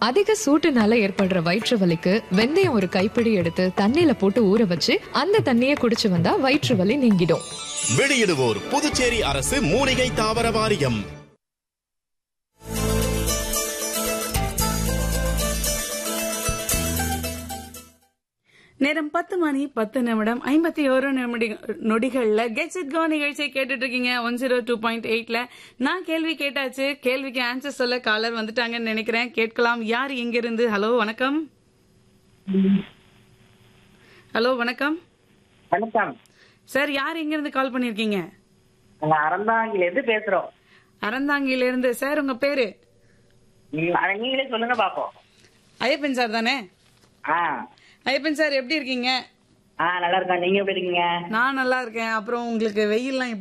அதிக சூட்டுனால ஏற்படுற வயிற்று வலிக்கு வெந்தயம் ஒரு கைப்பிடி எடுத்து தண்ணியில போட்டு ஊற வச்சு அந்த தண்ணியை குடிச்சு வந்தா வயிற்று வலி நீங்கிடும் வெளியிடுவோர் புதுச்சேரி அரசு மூலிகை தாவர வாரியம் நேரம் பத்து மணி பத்து நிமிடம் ஐம்பத்தி ஒரு நிமிட நொடிகள்ல கெட்ஸ் இட் கோ நிகழ்ச்சியை கேட்டுட்டு இருக்கீங்க ஒன் ஜீரோ டூ பாயிண்ட் எயிட்ல நான் கேள்வி கேட்டாச்சு கேள்விக்கு ஆன்சர் சொல்ல காலர் வந்துட்டாங்கன்னு நினைக்கிறேன் கேட்கலாம் யார் எங்க இருந்து ஹலோ வணக்கம் ஹலோ வணக்கம் வணக்கம் சார் யார் எங்க இருந்து கால் பண்ணிருக்கீங்க நாங்க அறந்தாங்கில இருந்து பேசுறோம் அறந்தாங்கில இருந்து சார் உங்க பேரு நீங்க- அத நீங்களே சொல்லுங்க பாப்போம் ஐயப்பன் சார் தானே ஆ ஐயப்பன் சார் எப்படி இருக்கீங்க ஆ நல்லா இருக்கேன் நீங்க எப்படி இருக்கீங்க நான் நல்லா இருக்கேன் அப்புறம் உங்களுக்கு வெயில்லாம்